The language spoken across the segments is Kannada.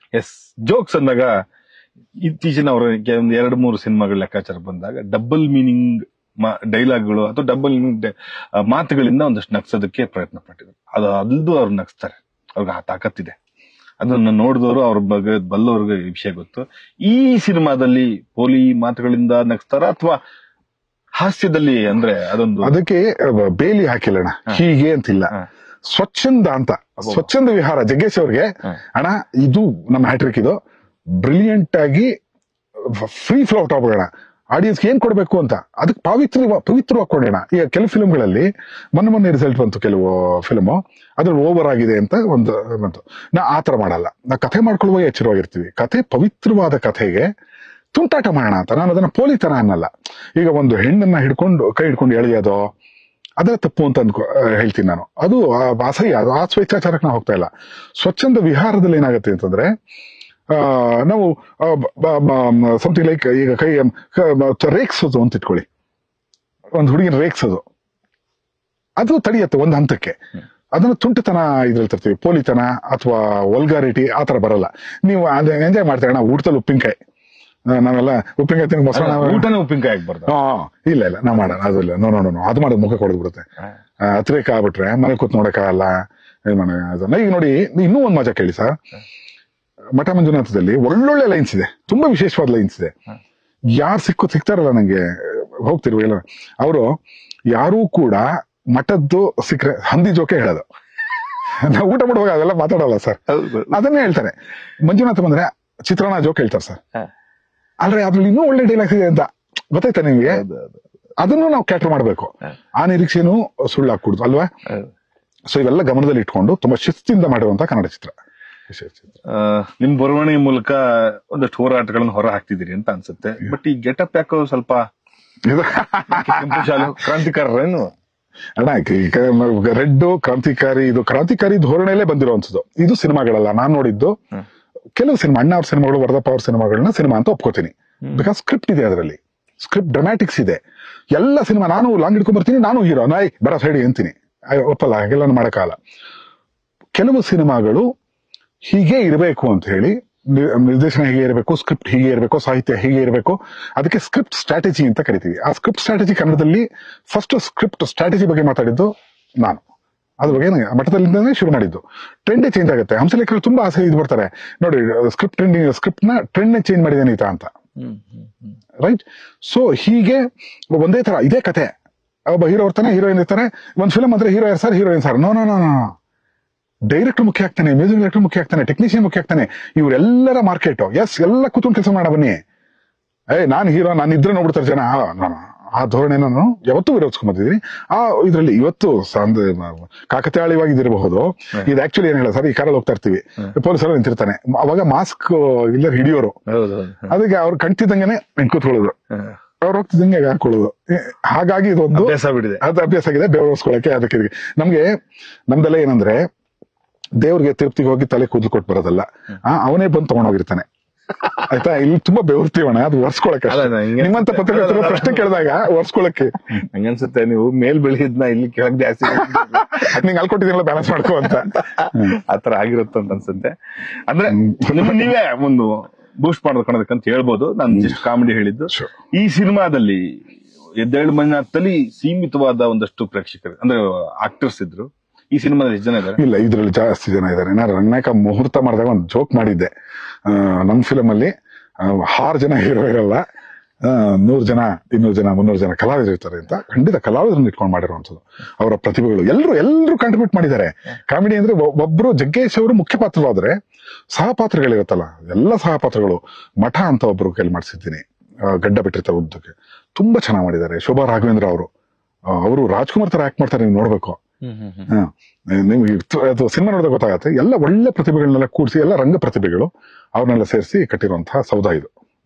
ಎಸ್ ಜೋಕ್ಸ್ ಅಂದಾಗ ಇತ್ತೀಚಿನ ಅವರ ಒಂದು ಎರಡು ಮೂರು ಸಿನಿಮಾಗಳ ಲೆಕ್ಕಾಚಾರ ಬಂದಾಗ ಡಬಲ್ ಮೀನಿಂಗ್ ಡೈಲಾಗ್ಗಳು ಅಥವಾ ಡಬಲ್ ಮೀನಿಂಗ್ ಮಾತುಗಳಿಂದ ಒಂದಷ್ಟು ನಗ್ಸೋದಕ್ಕೆ ಪ್ರಯತ್ನ ಪಟ್ಟಿದ್ರು ಅದು ಅಲ್ದು ಅವ್ರು ನಗ್ಸ್ತಾರೆ ಅವ್ರಿಗೆ ಆ ತಾಕತ್ತಿದೆ ಅದನ್ನ ನೋಡಿದವರು ಅವ್ರ ಬಗ್ಗೆ ಬಲ್ಲವ್ರಿಗೆ ಈ ವಿಷಯ ಗೊತ್ತು ಈ ಸಿನಿಮಾದಲ್ಲಿ ಪೋಲಿ ಮಾತುಗಳಿಂದ ನಗ್ಸ್ತಾರ ಅಥವಾ ಹಾಸ್ಯದಲ್ಲಿ ಅಂದ್ರೆ ಅದೊಂದು ಅದಕ್ಕೆ ಅಹ್, ಬೇಲಿ ಹಾಕಿಲ್ಲಣ್ಣ ಹೀಗೆ ಅಂತಿಲ್ಲ ಹ. ಸ್ವಚ್ಛಂದ ಅಂತ ಸ್ವಚ್ಛಂದ ವಿಹಾರ ಜಗ್ಗೇಶ್ ಅವ್ರಿಗೆ ಹ. ಅಣ್ಣ ಇದು ನಮ್ಮ ಹ್ಯಾಟ್ರಿಕ್ ಇದು ಬ್ರಿಲಿಯಂಟ್ ಆಗಿ ಫ್ರೀ ಫ್ಲೋ ಹೋಗೋಣ ಆಡಿಯನ್ಸ್ಗೆ ಏನ್ ಕೊಡ್ಬೇಕು ಅಂತ ಅದಕ್ಕೆ ಪವಿತ್ರ ಪವಿತ್ರವಾಗಿ ಕೊಡೋಣ ಈಗ ಕೆಲವು ಫಿಲ್ಮ್ಗಳಲ್ಲಿ ಮೊನ್ನೆ ಮೊನ್ನೆ ರಿಸಲ್ಟ್ ಬಂತು ಕೆಲವು ಫಿಲ್ಮು ಅದ್ರಲ್ಲಿ ಓವರ್ ಆಗಿದೆ ಅಂತ ಒಂದು ಬಂತು ನಾ ಆತರ ಮಾಡಲ್ಲ ನಾ ಕಥೆ ಮಾಡ್ಕೊಳ್ಳುವಾಗ ಎಚ್ಚರವಾಗಿರ್ತೀವಿ ಕಥೆ ಪವಿತ್ರವಾದ ಕಥೆಗೆ ತುಂಟಾಟ ಮಾಡೋಣ ಅಂತ ನಾನು ಅದನ್ನ ಪೋಲಿತನ ಅನ್ನಲ್ಲ ಈಗ ಒಂದು ಹೆಣ್ಣನ್ನ ಹಿಡ್ಕೊಂಡು ಕೈ ಹಿಡ್ಕೊಂಡು ಎಳೆಯೋದು ಅದರ ತಪ್ಪು ಅಂತ ಅನ್ಕೊ ಆ, ಹೇಳ್ತೀನಿ ನಾನು ಅದು ಆ, ಅಸಹ್ಯ ಅದು ಆ ಸ್ವೇಚ್ಛಾಚಾರಕ್ಕೆ ನಾವು ಹೋಗ್ತಾ ಇಲ್ಲ ಸ್ವಚ್ಛಂದ ವಿಹಾರದಲ್ಲಿ ಏನಾಗುತ್ತೆ ಅಂತಂದ್ರೆ ಆ, ನಾವು ಸಮಥಿಂಗ್ ಲೈಕ್ ಈಗ ಕೈ ಕ- ರೇಗ್ಸೋದು ಅಂತ ಇಟ್ಕೊಳ್ಳಿ ಒಂದು ಹುಡುಗಿನ ರೇಗ್ಸೋದು ಅದು ತಡೆಯುತ್ತೆ ಒಂದು ಹಂತಕ್ಕೆ ಅದನ್ನ ತುಂಟತನ ಇದ್ರಲ್ಲಿ ತರ್ತೀವಿ ಪೋಲಿತನ ಅಥವಾ ವಲ್ಗಾರಿಟಿ ಆ ತರ ಬರಲ್ಲ ನೀವು ಅದೇ ಎಂಜಾಯ್ ಮಾಡ್ತೀರ ಅಣ್ಣ ಊಟದಲ್ಲಿ ಉಪ್ಪಿನಕಾಯಿ ಆ, ನಾವೆಲ್ಲ ಉಪ್ಪಿನಕಾಯಿ ತಿಂದು ಮೊಸರನ್ನ ಊಟನೇ ಉಪ್ಪಿನಕಾಯಿ ಆಗ್ಬಾರ್ದು ಹಾ ಇಲ್ಲ ಇಲ್ಲ ನಾ ಮಾಡೋಣ ಅದು ಇಲ್ಲ ನೋ ನೋ ನೋ ಅದು ಮಾಡೋದು ಮುಖ ಕೊಡದ್ ಬಿಡುತ್ತೆ ಅತಿರೇಕ ಆಗ್ಬಿಟ್ರೆ ಮನೆ ಕೂತ್ ನೋಡಕ್ಕಾಗಲ್ಲ ಇದ್ ಮಾಡ- ಅದನ್ನ ಈಗ ನೋಡಿ ಇನ್ನೂ ಒಂದ್ ಮಜಾ ಕೇಳಿ ಸರ್ ಮಠ ಮಂಜುನಾಥದಲ್ಲಿ ಒಳ್ಳೊಳ್ಳೆ ಲೈನ್ಸ್ ಇದೆ ತುಂಬಾ ವಿಶೇಷವಾದ ಲೈನ್ಸ್ ಇದೆ ಯಾರು ಸಿಕ್ಕು ಸಿಗ್ತಾರಲ್ಲ ನಂಗೆ ಹೋಗ್ತಿರುವ ಎಲ್ಲ ಅವರು ಯಾರೂ ಕೂಡ ಮಠದ್ದು ಸಿಕ್ರೆ ಹಂದಿ ಜೋಕೆ ಹೇಳೋದು ನಾವು ಊಟ ಮಾಡುವಾಗ ಅದೆಲ್ಲ ಮಾತಾಡಲ್ಲ ಸರ್ ಹೌದು ಅದನ್ನೇ ಹೇಳ್ತಾರೆ ಮಂಜುನಾಥ ಬಂದ್ರೆ ಚಿತ್ರಾನ್ನ ಜೋಕ್ ಹೇಳ್ತಾರೆ ಸರ್ ಹ. ಆದ್ರೆ ಅದ್ರಲ್ಲಿ ಇನ್ನೂ ಒಳ್ಳೆ ಡೈಲಾಗ್ಸ್ ಇದೆ ಅಂತ ಗೊತ್ತಾಯ್ತಾ ನಿಮ್ಗೆ ಹೌದು, ಹೌದು. ಅದನ್ನು ನಾವು ಕ್ಯಾಟರ್ ಮಾಡಬೇಕು ಹ. ಆ ನಿರೀಕ್ಷೆನೂ ಸುಳ್ಳಾಗ್ಕೂಡ್ದು ಅಲ್ವಾ ಹೌದು. ಸೊ ಇವೆಲ್ಲ ಗಮನದಲ್ಲಿ ಇಟ್ಕೊಂಡು ತುಂಬಾ ಶಿಸ್ತಿಂದ ಮಾಡಿರುವಂತ ಕನ್ನಡ ಚಿತ್ರ ವಿಶೇಷ ಚಿತ್ರ ಆ, ನಿಮ್ ಬರವಣಿಗೆ ಮೂಲಕ ಒಂದಷ್ಟು ಹೋರಾಟಗಳನ್ನು ಹೊರ ಹಾಕ್ತಿದ್ದೀರಿ ಅಂತ ಅನ್ಸುತ್ತೆ ಬಟ್ ಈ ಗೆಟಪ್ ಯಾಕೋ ಸ್ವಲ್ಪ ಇದು ಕೆಂಪು ಶಾಲು ಕ್ರಾಂತಿಕಾರರೇನು ಅಣ್ಣ ರೆಡ್ ಕ್ರಾಂತಿಕಾರಿ ಇದು ಕ್ರಾಂತಿಕಾರಿ ಧೋರಣೆಯಲ್ಲೇ ಬಂದಿರುವಂತದ್ದು ಇದು ಸಿನಿಮಾಗಳಲ್ಲ ನಾನ್ ನೋಡಿದ್ದು ಹ್ಮ್. ಕೆಲವು ಸಿನಿಮಾ ಅಣ್ಣ ಅವ್ರ ಸಿನಿಮಾಗಳು ವರದಪ್ಪ ಅವ್ರ ಸಿನಿಮಾಗಳನ್ನ ಸಿನಿಮಾ ಅಂತ ಒಪ್ಕೋತೀನಿ ಬಿಕಾಸ್ ಸ್ಕ್ರಿಪ್ಟ್ ಇದೆ ಅದರಲ್ಲಿ ಸ್ಕ್ರಿಪ್ಟ್ ಡ್ರಾಮ್ಯಾಟಿಕ್ಸ್ ಇದೆ ಎಲ್ಲ ಸಿನಿಮಾ ನಾನು ಲಾಂಗ್ ಹಿಡ್ಕೊಂಡ್ ಬರ್ತೀನಿ ನಾನು ಹೀರೋ ನಾಯ್ ಬರ ಸೈಡ್ ಅಂತೀನಿ ಅಯ್ಯೋ, ಒಪ್ಪಲ್ಲ ಹಾಗೆಲ್ಲ ಮಾಡಕ್ಕಾಗಲ್ಲ ಕೆಲವು ಸಿನಿಮಾಗಳು ಹೀಗೆ ಇರಬೇಕು ಅಂತ ಹೇಳಿ ನಿ- ನಿರ್ದೇಶನ ಹೀಗೆ ಇರಬೇಕು ಸ್ಕ್ರಿಪ್ಟ್ ಹೀಗೆ ಇರಬೇಕು ಸಾಹಿತ್ಯ ಹೀಗೆ ಇರಬೇಕು ಅದಕ್ಕೆ ಸ್ಕ್ರಿಪ್ಟ್ ಸ್ಟ್ರಾಟಜಿ ಅಂತ ಕರಿತೀವಿ ಆ ಸ್ಕ್ರಿಪ್ಟ್ ಸ್ಟ್ರಾಟಜಿ ಕನ್ನಡದಲ್ಲಿ ಫಸ್ಟ್ ಸ್ಕ್ರಿಪ್ಟ್ ಸ್ಟ್ರಾಟಜಿ ಬಗ್ಗೆ ಮಾತಾಡಿದ್ದು ನಾನು ಅದ್ರ ಬಗ್ಗೆ ನಂಗೆ ಮಠದಲ್ಲಿಂದನೇ ಶುರು ಮಾಡಿದ್ದು ಟ್ರೆಂಡೇ ಚೇಂಜ್ ಆಗುತ್ತೆ ಹಂಸಲೇಖರು ತುಂಬಾ ಆಸೆ ಇದು ಬರ್ತಾರೆ ನೋಡಿ ಸ್ಕ್ರಿಪ್ಟ್ ಟ್ರೆಂಡಿಂಗ್ ಸ್ಕ್ರಿಪ್ಟ್ ನ ಟ್ರೆಂಡ್ ಚೇಂಜ್ ಮಾಡಿದ್ದೇನೆ ಈತ ಅಂತ ರೈಟ್ ಸೊ ಹೀಗೆ ಒಂದೇ ತರ ಇದೇ ಕತೆ ಒಬ್ಬ ಹೀರೋ ಇರ್ತಾನೆ ಹೀರೋಯಿನ್ ಇರ್ತಾರೆ ಒಂದ್ ಫಿಲ್ಮ್ ಅಂದ್ರೆ hero sir heroine sir no no no no director ಮುಖ್ಯ ಆಗ್ತಾನೆ ಮ್ಯೂಸಿಕ್ ಡೈರೆಕ್ಟರ್ ಮುಖ್ಯ ಆಗ್ತಾನೆ ಟೆಕ್ನಿಷಿಯನ್ ಮುಖ್ಯ ಆಗ್ತಾನೆ ಇವರೆಲ್ಲರ ಮಾರ್ಕೆಟ್ ಎಸ್ ಎಲ್ಲ ಕೂತ್ಕೊಂಡು ಕೆಲಸ ಮಾಡ ಬನ್ನಿ ಏ ನಾನ್ ಹೀರೋ ನಾನು ಇದ್ರೆ ನೋಡ್ಬಿಡ್ತಾರೆ ಜನ ಆ, ನಾನು ಆ ಧೋರಣೆ ನಾನು ಯಾವತ್ತೂ ವಿರೋಧಿಸ್ಕೊಂಬಂದಿದ್ದೀನಿ ಆ ಇದ್ರಲ್ಲಿ ಇವತ್ತು ಸಂದ ಕಾಕತಾಳೀಯವಾಗಿ ಇದಿರಬಹುದು ಇದು ಆಕ್ಚುಲಿ ಏನ್ ಹೇಳ ಸರ್ ಈ ಕಾರಲ್ಲಿ ಹೋಗ್ತಾ ಇರ್ತೀವಿ ಪೊಲೀಸರು ನಿಂತಿರ್ತಾನೆ ಅವಾಗ ಮಾಸ್ಕ್ ಇಲ್ಲ ಹಿಡಿಯೋರು ಹೌದು ಅದಕ್ಕೆ ಅವ್ರು ಕಣ್ತಿದ್ದಂಗೆನೆ ಕೂತ್ಕೊಳ್ಳೋದು ಅವ್ರು ಹೋಗ್ತಿದ್ದಂಗೆ ಹಾಕೊಳ್ಳೋದು ಏ, ಹಾಗಾಗಿ ಇದೊಂದು ಅಭ್ಯಾಸ ಬಿಡಿದೆ ಅದು ಅಭ್ಯಾಸ ಆಗಿದೆ ಬೆವರಿಸ್ಕೊಳಕ್ಕೆ ಅದಕ್ಕೆ ಇದಕ್ಕೆ. ನಮ್ಗೆ ನಮ್ದೆಲ್ಲ ಏನಂದ್ರೆ ದೇವ್ರಿಗೆ ತಿರುಪ್ತಿಗೆ ಹೋಗಿ ತಲೆ ಕೂದಲು ಕೊಟ್ಟು ಬರೋದಲ್ಲ ಆ, ಅವನೇ ಬಂದು ತಗೊಂಡೋಗಿರ್ತಾನೆ ಆಯ್ತಾ ಇಲ್ಲಿ ತುಂಬಾ ಬೆವರ್ತೀವಣ ಅದು ಒರ್ಸ್ಕೊಳಕ್ಕೆ ಅಷ್ಟೇ. ಅಲ್ಲ, ನಾ ಹಿಂಗೆ ನಿಮ್ಮಂತ ಪತ್ರಕರ್ತರು ಪ್ರಶ್ನೆ ಕೇಳಿದಾಗ ಒರ್ಸ್ಕೊಳಕ್ಕೆ ಹಂಗನ್ಸುತ್ತೆ ನೀವು ಮೇಲ್ ಬೆಳೆದಿದ್ನ ಇಲ್ಲಿ ಕೆಳಗ್ ಜಾಸ್ತಿ ನಿಂಗೆ ಅಲ್ಲಿ ಕೊಟ್ಟಿದ್ದೀನಲ್ಲ ಬ್ಯಾಲೆನ್ಸ್ ಮಾಡ್ಕೋ ಅಂತ ಆತರ ಆಗಿರುತ್ತೆ ಅಂತ ಅನ್ಸುತ್ತೆ ಅಂದ್ರೆ ನಿಮ್ಮನ್ನ ನೀವೇ ಒಂದು ಬೂಸ್ಟ್ ಮಾಡ್ಕೊಳೋದಕ್ಕಂತ ಹೇಳ್ಬೋದು ನಾನು ಜಸ್ಟ್ ಕಾಮಿಡಿ ಹೇಳಿದ್ದು Sure. ಈ ಸಿನಿಮಾದಲ್ಲಿ ಎದ್ದೇಳು ಮಂಜುನಾಥಲ್ಲಿ ಸೀಮಿತವಾದ ಒಂದಷ್ಟು ಪ್ರೇಕ್ಷಕರು ಅಂದ್ರೆ ಆಕ್ಟರ್ಸ್ ಇದ್ರು ಈ ಸಿನಿಮಾದಲ್ಲಿ ಎಷ್ಟು ಜನ ಇದ್ದಾರೆ ಇಲ್ಲ ಇದ್ರಲ್ಲಿ ಜಾಸ್ತಿ ಜನ ಇದ್ದಾರೆ ನಾನು ರಂಗನಾಯಕ ಮುಹೂರ್ತ ಮಾಡಿದಾಗ ಒಂದು ಜೋಕ್ ಮಾಡಿದ್ದೆ ಆ, ನಮ್ ಫಿಲಮ್ ಅಲ್ಲಿ ಆ, ಆರು ಜನ ಹೀರೋ ಇರಲ್ಲ ಆ, ನೂರು ಜನ ಇನ್ನೂರು ಜನ ಮುನ್ನೂರು ಜನ ಕಲಾವಿದರು ಇರ್ತಾರೆ ಅಂತ ಖಂಡಿತ ಕಲಾವಿದರನ್ನ ಇಟ್ಕೊಂಡು ಮಾಡಿರುವಂತದ್ದು ಅವರ ಪ್ರತಿಭೆಗಳು ಎಲ್ಲರೂ ಎಲ್ಲರೂ ಕಾಂಟ್ರಿಬ್ಯೂಟ್ ಮಾಡಿದ್ದಾರೆ ಕಾಮಿಡಿ ಅಂದ್ರೆ ಒ- ಒಬ್ರು ಜಗ್ಗೇಶ್ ಅವರು ಮುಖ್ಯ ಪಾತ್ರವಾದ್ರೆ ಸಹಪಾತ್ರಗಳಿರುತ್ತಲ್ಲ ಎಲ್ಲ ಸಹಪಾತ್ರಗಳು ಮಠ ಅಂತ ಒಬ್ರು ಕೈಲಿ ಮಾಡಿಸಿದ್ದೀನಿ ಗಡ್ಡ ಬಿಟ್ಟಿರ್ತಾರೆ ಉದ್ದಕ್ಕೆ ತುಂಬಾ ಚೆನ್ನಾಗಿ ಮಾಡಿದ್ದಾರೆ ಶೋಭಾ ರಾಘವೇಂದ್ರ ಅವರು ಅವರು ರಾಜ್ಕುಮಾರ್ ತರ ಆಕ್ಟ್ ಮಾಡ್ತಾರೆ ನೀವು ನೋಡ್ಬೇಕು ಹಾ. ನಿಮ್ಗೆ ಇದು- ಅದು ಸಿನಿಮಾ ನೋಡಿದಾಗ ಗೊತ್ತಾಗತ್ತೆ ಎಲ್ಲ ಒಳ್ಳೆ ಪ್ರತಿಭೆಗಳನ್ನೆಲ್ಲ ಕೂಡಿಸಿ ಎಲ್ಲ ರಂಗ ಪ್ರತಿಭೆಗಳು ಅವ್ರನ್ನೆಲ್ಲ ಸೇರಿಸಿ ಕಟ್ಟಿರುವಂತಹ ಸೌಧ ಇದು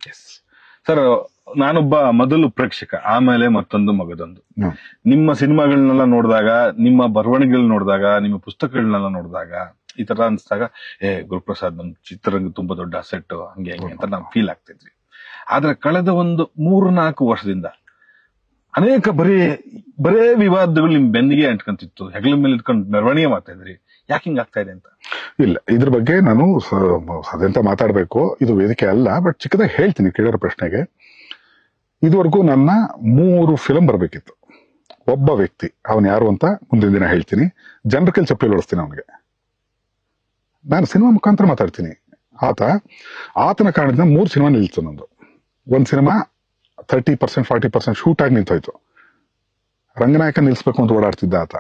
ಸರ್ ನಾನೊಬ್ಬ ಮೊದಲು ಪ್ರೇಕ್ಷಕ ಆಮೇಲೆ ಮತ್ತೊಂದು ಮಗದೊಂದು ಹ್ಮ್. ನಿಮ್ಮ ಸಿನಿಮಾಗಳನ್ನೆಲ್ಲ ನೋಡಿದಾಗ ನಿಮ್ಮ ಬರವಣಿಗೆಗಳನ್ನ ನೋಡಿದಾಗ ನಿಮ್ಮ ಪುಸ್ತಕಗಳನ್ನೆಲ್ಲ ನೋಡಿದಾಗ ಈ ತರ ಅನ್ಸ್ದಾಗ ಏ ಗುರುಪ್ರಸಾದ್ ನಮ್ ಚಿತ್ರರಂಗ ತುಂಬಾ ದೊಡ್ಡ ಅಸೆಟ್ ಹಂಗೆ ಹಂಗೆ ಅಂತ ನಾವು ಫೀಲ್ ಆಗ್ತಿದ್ವಿ ಆದ್ರೆ ಕಳೆದ ಒಂದು ಮೂರು ನಾಲ್ಕು ವರ್ಷದಿಂದ ಅನೇಕ ಬರೀ ಬರೇ ವಿವಾದಗಳು ನಿಮ್ ಬೆನ್ನಿಗೆ ಅಂಟ್ಕೊಂತಿತ್ತು ಹೆಗಲ ಮೇಲೆ ಇಟ್ಕೊಂಡು ಮೆರವಣಿಗೆ ಮಾಡ್ತಾ ಇದ್ರಿ ಯಾಕೆ ಹಿಂಗ್ ಆಗ್ತಾ ಇದೆ ಅಂತ ಇಲ್ಲ ಇದ್ರ ಬಗ್ಗೆ ನಾನು ಸ- ಅದೆಂತ ಮಾತಾಡಬೇಕು ಇದು ವೇದಿಕೆ ಅಲ್ಲ ಬಟ್ ಚಿಕ್ಕದಾಗಿ ಹೇಳ್ತೀನಿ ಕೇಳಿರೋ ಪ್ರಶ್ನೆಗೆ ಇದುವರೆಗೂ ನನ್ನ ಮೂರು ಫಿಲಂ ಬರಬೇಕಿತ್ತು ಒಬ್ಬ ವ್ಯಕ್ತಿ ಅವನು ಯಾರು ಅಂತ ಮುಂದಿನ ದಿನ ಹೇಳ್ತೀನಿ ಜನರ ಕೈಲಿ ಚಪ್ಪಲಿ ಓಡಿಸ್ತೀನಿ ಅವನಿಗೆ ನಾನು ಸಿನಿಮಾ ಮುಖಾಂತರ ಮಾತಾಡ್ತೀನಿ ಆತ ಆತನ ಕಾರಣದಿಂದ ಮೂರು ಸಿನಿಮಾ ನಿಲ್ತು ನಂದು ಒಂದ್ cinema thirty percent forty percent shoot ಆಗಿ ನಿಂತೋಯ್ತು ರಂಗನಾಯಕ ನಿಲ್ಸ್ಬೇಕು ಅಂತ ಓಡಾಡ್ತಿದ್ದ ಆತ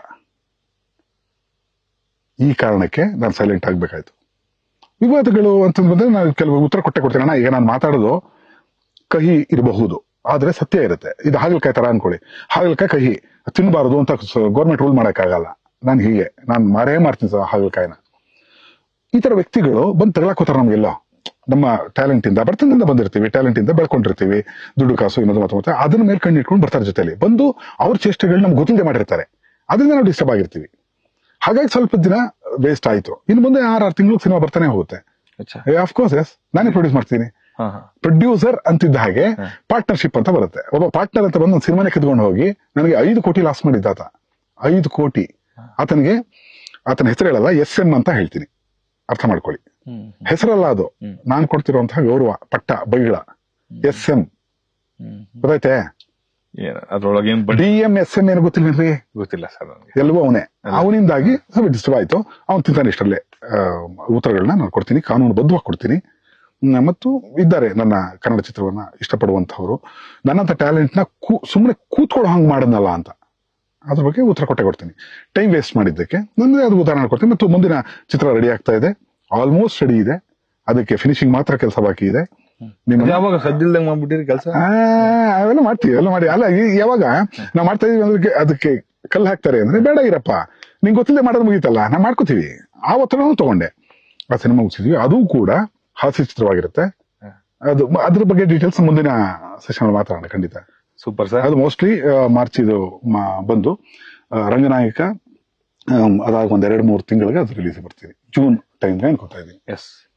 ಈ ಕಾರಣಕ್ಕೆ ನಾನು ಸೈಲೆಂಟ್ ಆಗ್ಬೇಕಾಯ್ತು ವಿವಾದಗಳು ಅಂತ ಬಂದ್ರೆ ನಾನು ಕೆಲವು ಉತ್ತರ ಕೊಟ್ಟೆ ಕೊಡ್ತೇನೆ ಅಣ್ಣ ಈಗ ನಾನು ಮಾತಾಡೋದು ಕಹಿ ಇರಬಹುದು ಆದ್ರೆ ಸತ್ಯ ಇರುತ್ತೆ ಇದು ಹಾಗಲಕಾಯಿ ತರ ಅನ್ಕೊಳ್ಳಿ ಹಾಗಲಕಾಯಿ ಕಹಿ ತಿನ್ನಬಾರದು ಅಂತ ಗೌರ್ಮೆಂಟ್ ರೂಲ್ ಮಾಡಕ್ಕಾಗಲ್ಲ ನಾನು ಹೀಗೆ ನಾನು ಮಾರೇ ಮಾಡ್ತೀನಿ ಸರ್ ಹಾಗಲಕಾಯಿನ ಈ ತರ ವ್ಯಕ್ತಿಗಳು ಬಂದು ತಗೊಳಕೋತಾರ ನಮ್ಗೆಲ್ಲ ನಮ್ಮ ಟ್ಯಾಲೆಂಟ್ ಇಂದ ಬರ್ತದಿಂದ ಬಂದಿರ್ತೀವಿ ಟ್ಯಾಲೆಂಟ್ ಇಂದ ಬೆಳ್ಕೊಂಡಿರ್ತೀವಿ ದುಡ್ಡು ಕಾಸು ಇನ್ನೊಂದು ಮತ್ತೆ ಮತ್ತೆ ಅದನ್ನ ಮೇಲೆ ಕಣ್ಣು ಇಟ್ಕೊಂಡು ಬರ್ತಾರೆ ಜೊತೆಲಿ ಬಂದು ಅವ್ರ ಚೇಷ್ಟೆಗಳು ನಮ್ಗೆ ಗೊತ್ತಿಲ್ಲದೆ ಮಾಡಿರ್ತಾರೆ ಅದರಿಂದ ನಾವು ಡಿಸ್ಟರ್ಬ್ ಆಗಿರ್ತೀವಿ ಹಾಗಾಗಿ ಸ್ವಲ್ಪ ದಿನ ವೇಸ್ಟ್ ಆಯ್ತು ಇನ್ನು ಮುಂದೆ ಆರಾರು ತಿಂಗಳು ಸಿನಿಮಾ ಬರ್ತಾನೆ ಹೋಗುತ್ತೆ ಅಚ್ಚಾ ಅಫ್ಕೋರ್ಸ್ ಎಸ್ ನಾನೇ ಪ್ರೊಡ್ಯೂಸ್ ಮಾಡ್ತೀನಿ ಹಾ ಹಾ ಪ್ರೊಡ್ಯೂಸರ್ ಅಂತಿದ್ದ ಹಾಗೆ ಹ. ಪಾರ್ಟ್ನರ್ಶಿಪ್ ಅಂತ ಬರುತ್ತೆ ಒಬ್ಬ ಪಾರ್ಟ್ನರ್ ಅಂತ ಬಂದು ಒಂದು ಸಿನಿಮಾನೇ ಕಿತ್ಕೊಂಡು ಹೋಗಿ ನನಗೆ ಐದು ಕೋಟಿ ಲಾಸ್ ಮಾಡಿದ್ದ ಆತ ಐದು ಕೋಟಿ ಆತನಿಗೆ ಆತನ ಹೆಸರು ಹೇಳಲ್ಲ ಎಸ್ ಎಂ ಅಂತ ಹೇಳ್ತೀನಿ ಅರ್ಥ ಮಾಡ್ಕೊಳ್ಳಿ ಹ್ಮ್ ಹೆಸರಲ್ಲ ಅದು ಹ್ಮ್. ನಾನು ಕೊಡ್ತಿರುವಂತಹ ಗೌರವ ಪಟ್ಟ ಬೈಗಳ ಎಸ್ ಎಂ ಹ್ಮ್ ಗೊತ್ತಾಯ್ತೆ ಏನ್ ಅದ್ರೊಳಗೆ ಏನ್ ಬಡ್ಡಿ ಡಿ ಎಂ ಎಸ್ ಎಂ ಏನು ಗೊತ್ತಿಲ್ವೇನ್ರಿ ಗೊತ್ತಿಲ್ಲ ಸರ್ ನನಗೆ ಎಲ್ಲವೂ ಅವನೇ ಅವನಿಂದಾಗಿ ಸ್ವಲ್ಪ ಡಿಸ್ಟರ್ಬ್ ಆಯ್ತು ಅವನು ತಿಂತಾನೆ ಇಷ್ಟರಲ್ಲೇ ಆ, ಉತ್ತರಗಳನ್ನ ನಾನು ಕೊಡ್ತೀನಿ ಕಾನೂನು ಬದ್ಧವಾಗಿ ಕೊಡ್ತೀನಿ ಹ್ಮ್, ಮತ್ತು ಇದ್ದಾರೆ ನನ್ನ ಕನ್ನಡ ಚಿತ್ರವನ್ನ ಇಷ್ಟಪಡುವಂತಹವರು ನನ್ನಂತ ಟ್ಯಾಲೆಂಟ್ ನ ಸುಮ್ಮನೆ ಕೂತ್ಕೊಳ್ಳೋ ಹಂಗ್ ಮಾಡದ್ನಲ್ಲ ಅಂತ ಅದ್ರ ಬಗ್ಗೆ ಉತ್ತರ ಕೊಟ್ಟೆ ಕೊಡ್ತೀನಿ ಟೈಮ್ ವೇಸ್ಟ್ ಮಾಡಿದ್ದಕ್ಕೆ ನನ್ನದೇ ಅದು ಉದಾಹರಣೆ ಕೊಡ್ತೀನಿ ಮತ್ತು ಮುಂದಿನ ಚಿತ್ರ ರೆಡಿ ಆಗ್ತಾ ಇದೆ ಆಲ್ಮೋಸ್ಟ್ ರೆಡಿ ಇದೆ ಅದಕ್ಕೆ ಫಿನಿಶಿಂಗ್ ಮಾತ್ರ ಕೆಲಸ ಬಾಕಿ ಇದೆ ನಿಮ್ಮ ಯಾವಾಗ ಸದ್ದಿಲ್ದಂಗ್ ಮಾಡ್ಬಿಟ್ಟಿರಿ ಕೆಲಸ ಆ, ಅವೆಲ್ಲ ಮಾಡ್ತೀವಿ ಎಲ್ಲ ಮಾಡಿ ಅಲ್ಲ ಈ- ಯಾವಾಗ ನಾವು ಮಾಡ್ತಾ ಇದೀವಿ ಅಂದ್ರೆ ಅದಕ್ಕೆ ಕಲ್ಲು ಹಾಕ್ತಾರೆ ಅಂದ್ರೆ ಬೇಡ ಇರಪ್ಪ ನಿಂಗೆ ಗೊತ್ತಿಲ್ಲದೆ ಮಾಡೋದು ಮುಗೀತಲ್ಲ ನಾವು ಮಾಡ್ಕೋತೀವಿ ಆ ಒತ್ತಡನೂ ತಗೊಂಡೆ ಆ ಸಿನಿಮಾ ಮುಗಿಸಿದ್ವಿ ಅದು ಕೂಡ ಹಾಸ್ಯ ಚಿತ್ರವಾಗಿರುತ್ತೆ ಅದು ಅದ್ರ ಬಗ್ಗೆ ಡೀಟೇಲ್ಸ್ ಮುಂದಿನ ಸೆಷನ್ ಮಾತಾಡೋಣ ಖಂಡಿತ ಸೂಪರ್ ಸರ್ ಅದು ಮೋಸ್ಟ್ಲಿ ಮಾರ್ಚ್ ಇದು ಮ- ಬಂದು ಆ, ರಂಗನಾಯಕ ಆಮ್, ಅದಾಗ ಒಂದ್ ಎರಡ್ ಮೂರು ತಿಂಗಳಿಗೆ ಅದು ರಿಲೀಸ್ ಬರ್ತೀವಿ ಜೂನ್ ಟೈಮ್ಗೆ ಅನ್ಕೋತಾ ಇದೀನಿ ಎಸ್